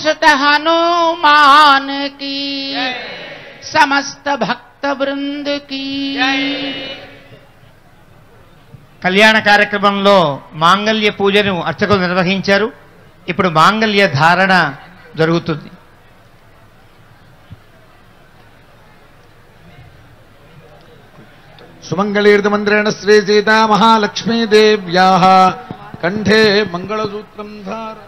सुत हनुमान की समस्त भक्त वृंद की కళ్యాణ కార్యక్రమంలో మాంగళ్య పూజను అర్చకులు నిర్వహించారు ఇప్పుడు మాంగళ్య ధారణ జరుగుతుంది సుమంగళీర్తిమంత్రేణ శ్రీ సీతా మహాలక్ష్మీదేవ్యా కంఠే మంగళసూత్రం ధార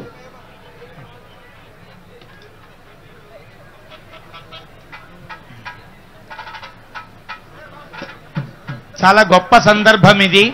చాలా గొప్ప సందర్భం ఇది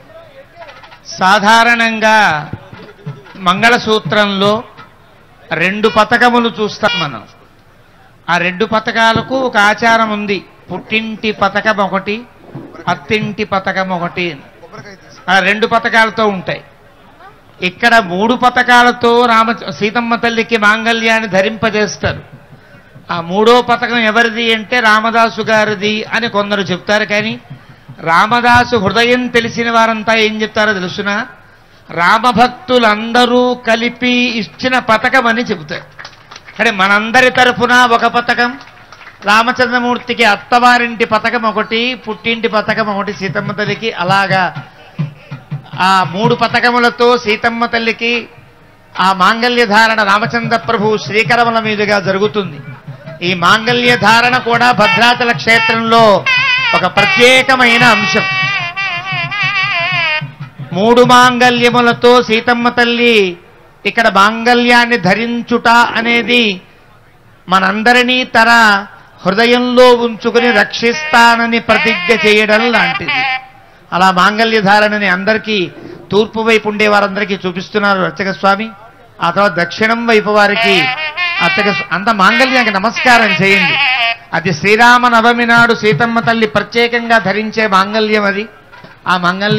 సాధారణంగా మంగళసూత్రంలో రెండు పథకములు చూస్తాం మనం ఆ రెండు పథకాలకు ఒక ఆచారం ఉంది పుట్టింటి పథకం ఒకటి అత్తింటి పథకం ఒకటి ఆ రెండు పథకాలతో ఉంటాయి ఇక్కడ మూడు పథకాలతో రామ సీతమ్మ తల్లికి మాంగళ్యాన్ని ధరింపజేస్తారు ఆ మూడో పథకం ఎవరిది అంటే రామదాసు గారిది అని కొందరు చెప్తారు కానీ రామదాసు హృదయం తెలిసిన వారంతా ఏం చెప్తారో తెలుసునా రామభక్తులందరూ కలిపి ఇచ్చిన పథకం అని చెబుతారు కానీ మనందరి తరఫున ఒక పథకం రామచంద్రమూర్తికి అత్తవారింటి పథకం ఒకటి పుట్టింటి పథకం ఒకటి సీతమ్మ తల్లికి అలాగా ఆ మూడు పథకములతో సీతమ్మ తల్లికి ఆ మాంగళ్య ధారణ రామచంద్ర ప్రభు శ్రీకరముల మీదుగా జరుగుతుంది ఈ మాంగళ్య ధారణ కూడా భద్రాచల క్షేత్రంలో ఒక ప్రత్యేకమైన అంశం మూడు మాంగళ్యములతో సీతమ్మ తల్లి ఇక్కడ మాంగళ్యాన్ని ధరించుట అనేది మనందరినీ తన హృదయంలో ఉంచుకుని రక్షిస్తానని ప్రతిజ్ఞ చేయడం లాంటిది అలా మాంగళ్య ధారణని అందరికీ తూర్పు వైపు ఉండే వారందరికీ చూపిస్తున్నారు అర్చక స్వామి ఆ తర్వాత దక్షిణం వైపు వారికి అర్చక స్వ- అంత మాంగళ్యానికి నమస్కారం చేయండి అది శ్రీరామ నవమి నాడు సీతమ్మ తల్లి ప్రత్యేకంగా ధరించే మాంగళ్యం అది ఆ మాంగళ్యం